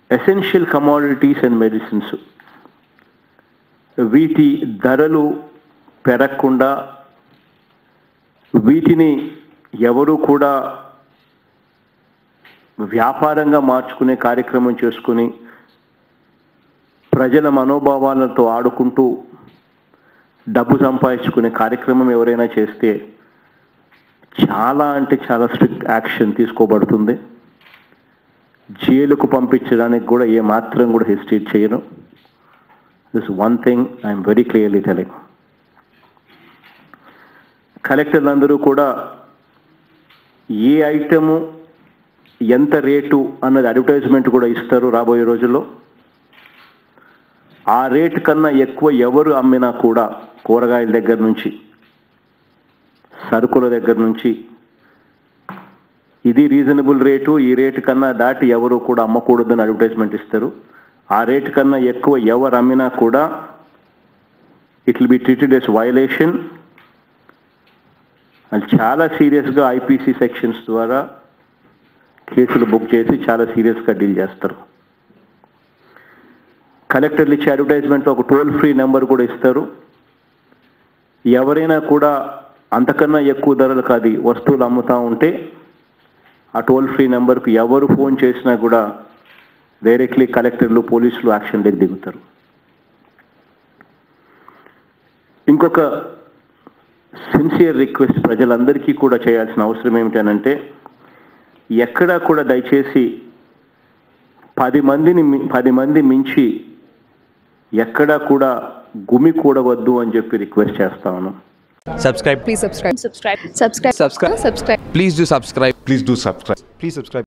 Essential commodities and medicines వీటి ధరలు పెరగకుండా వీటిని ఎవరు కూడా వ్యాపారంగా మార్చుకునే కార్యక్రమం చేసుకుని ప్రజల మనోభావాలతో ఆడుకుంటూ డబ్బు సంపాదించుకునే కార్యక్రమం ఎవరైనా చేస్తే చాలా అంటే చాలా స్ట్రిక్ట్ యాక్షన్ తీసుకోబడుతుంది జైలుకు పంపించడానికి కూడా ఏ మాత్రం కూడా హెసిటేట్ చేయను this one thing I'm very clearly telling కలెక్టర్లు అందరూ కూడా ఏ ఐటము ఎంత రేటు అన్నది అడ్వర్టైజ్మెంట్ కూడా ఇస్తారు రాబోయే రోజుల్లో ఆ రేటు కన్నా ఎక్కువ ఎవరు అమ్మినా కూడా కూరగాయల దగ్గర నుంచి సరుకుల దగ్గర నుంచి ఇది రీజనబుల్ రేటు ఈ రేటు కన్నా దాటి ఎవరు కూడా అమ్మకూడదని అడ్వర్టైజ్మెంట్ ఇస్తారు ఆ రేటు కన్నా ఎక్కువ ఎవరు అమ్మినా కూడా it will be treated as violation అది చాలా సీరియస్గా ఐపీసీ సెక్షన్స్ ద్వారా కేసులు బుక్ చేసి చాలా సీరియస్గా డీల్ చేస్తారు కలెక్టర్లు ఇచ్చే అడ్వర్టైజ్మెంట్లో ఒక టోల్ ఫ్రీ నెంబర్ కూడా ఇస్తారు ఎవరైనా కూడా అంతకన్నా ఎక్కువ ధరలు కాదు వస్తువులు అమ్ముతా ఉంటే ఆ టోల్ ఫ్రీ నెంబర్కు ఎవరు ఫోన్ చేసినా కూడా డైరెక్ట్లీ కలెక్టర్లు పోలీసులు యాక్షన్లోకి దిగుతారు ఇంకొక సిన్సియర్ రిక్వెస్ట్ ప్రజలందరికీ కూడా చేయాల్సిన అవసరం ఏమిటనంటే ఎక్కడా కూడా దయచేసి పది మందిని మి- పది మంది మించి ఎక్కడా కూడా గుమి కూడవద్దు అని చెప్పి రిక్వెస్ట్ చేస్తాను subscribe Please subscribe. Subscribe. Subscribe. Subscribe. Subscribe. please do subscribe Please do subscribe. Please subscribe.